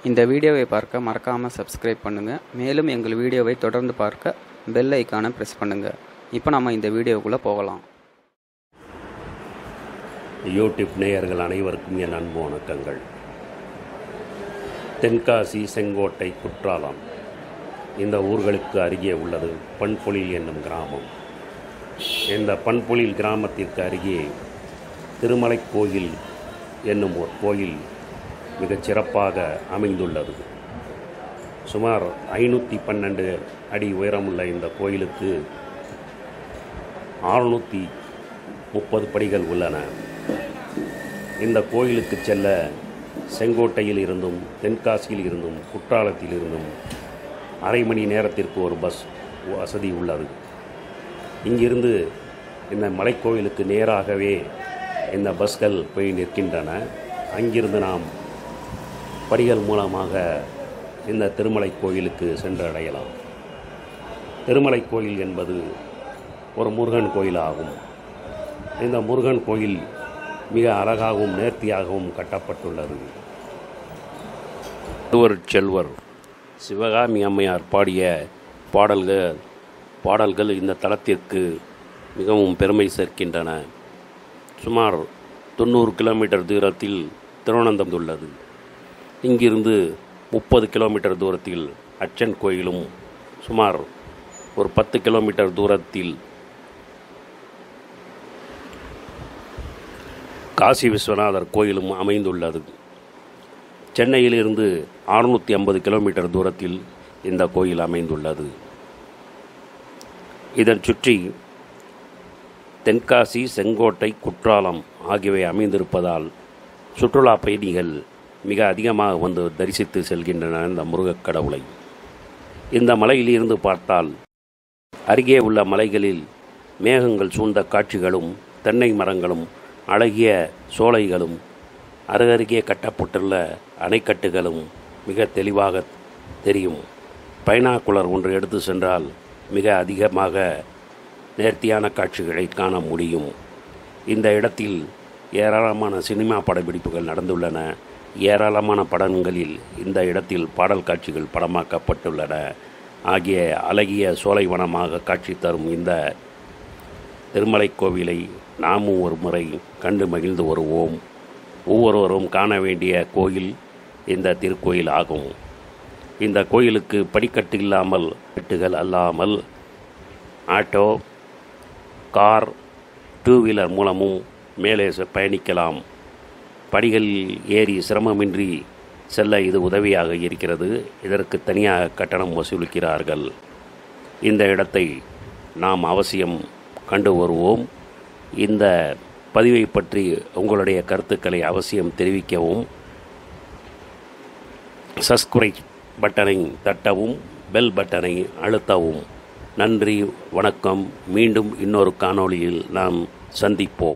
இந்த வீடியோவை பார்க்க மறக்காமல் சப்ஸ்கிரைப் பண்ணுங்கள் மேலும் எங்கள் வீடியோவை தொடர்ந்து பார்க்க பெல் ஐக்கானை ப்ரெஸ் பண்ணுங்கள் இப்போ நம்ம இந்த வீடியோக்குள்ளே போகலாம் யூடியூப் நேயர்கள் அனைவருக்கும் என் அன்பு வணக்கங்கள் தென்காசி செங்கோட்டை குற்றாலம் இந்த ஊர்களுக்கு அருகே உள்ளது பண்பொழில் என்னும் கிராமம் இந்த பண்பொழில் கிராமத்திற்கு அருகே திருமலை கோயில் என்னும் ஒரு கோயில் மிகச் சிறப்பாக அமைந்துள்ளது சுமார் ஐநூற்றி பன்னெண்டு அடி உயரமுள்ள இந்த கோயிலுக்கு ஆறுநூற்றி முப்பது படிகள் உள்ளன இந்த கோயிலுக்கு செல்ல செங்கோட்டையில் இருந்தும் தென்காசியில் இருந்தும் குற்றாலத்தில் இருந்தும் அரை மணி நேரத்திற்கு ஒரு பஸ் வசதி உள்ளது இங்கிருந்து இந்த மலைக்கோயிலுக்கு நேராகவே இந்த பஸ்கள் போய் நிற்கின்றன அங்கிருந்து நாம் படிகள் மூலமாக இந்த திருமலை கோயிலுக்கு சென்று அடையலாம் திருமலை கோயில் என்பது ஒரு முருகன் கோயில் ஆகும் இந்த முருகன் கோயில் மிக அழகாகவும் நேர்த்தியாகவும் கட்டப்பட்டுள்ளது திருவர் செல்வர் சிவகாமி அம்மையார் பாடிய பாடல்கள் பாடல்கள் இந்த தலத்திற்கு மிகவும் பெருமை சேர்க்கின்றன சுமார் தொண்ணூறு கிலோமீட்டர் தூரத்தில் திருவனந்தம் உள்ளது இங்கிருந்து முப்பது கிலோமீட்டர் தூரத்தில் அச்சன் கோயிலும் சுமார் ஒரு பத்து கிலோமீட்டர் தூரத்தில் காசி விஸ்வநாதர் கோயிலும் அமைந்துள்ளது சென்னையிலிருந்து அறுநூற்றி ஐம்பது கிலோமீட்டர் தூரத்தில் இந்த கோயில் அமைந்துள்ளது இதன் சுற்றி தென்காசி செங்கோட்டை குற்றாலம் ஆகியவை அமைந்திருப்பதால் சுற்றுலா பயணிகள் மிக அதிகமாக வந்து தரிசித்து செல்கின்றன இந்த முருகக் கடவுளை இந்த மலையிலிருந்து பார்த்தால் அருகே உள்ள மலைகளில் மேகங்கள் சூழ்ந்த காட்சிகளும் தென்னை மரங்களும் அழகிய சோலைகளும் அருகருகே கட்டப்பட்டுள்ள அணைக்கட்டுகளும் மிக தெளிவாக தெரியும் பைனாக்குலர் ஒன்று எடுத்து சென்றால் மிக அதிகமாக நேர்த்தியான காட்சிகளை காண முடியும் இந்த இடத்தில் ஏராளமான சினிமா படப்பிடிப்புகள் நடந்துள்ளன ஏராளமான படங்களில் இந்த இடத்தில் பாடல் காட்சிகள் படமாக்கப்பட்டுள்ளன ஆகிய அழகிய சோலைவனமாக காட்சி தரும் இந்த திருமலை கோவிலை நாமும் ஒரு முறை கண்டு மகிழ்ந்து வருவோம் ஒவ்வொருவரும் காண வேண்டிய கோயில் இந்த திருக்கோயில் ஆகும் இந்த கோயிலுக்கு படிக்கட்டு இல்லாமல் கட்டுகள் அல்லாமல் ஆட்டோ கார் டூ வீலர் மூலமும் மேலே செ- பயணிக்கலாம் படிகளில் ஏறி சிரமமின்றி செல்ல இது உதவியாக இருக்கிறது இதற்கு தனியாக கட்டணம் வசூலிக்கிறார்கள் இந்த இடத்தை நாம் அவசியம் கண்டு வருவோம் இந்த பதிவை பற்றி உங்களுடைய கருத்துக்களை அவசியம் தெரிவிக்கவும் சப்ஸ்கிரைப் பட்டனை தட்டவும் பெல் பட்டனை அழுத்தவும் நன்றி வணக்கம் மீண்டும் இன்னொரு காணொளியில் நாம் சந்திப்போம்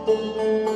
Thank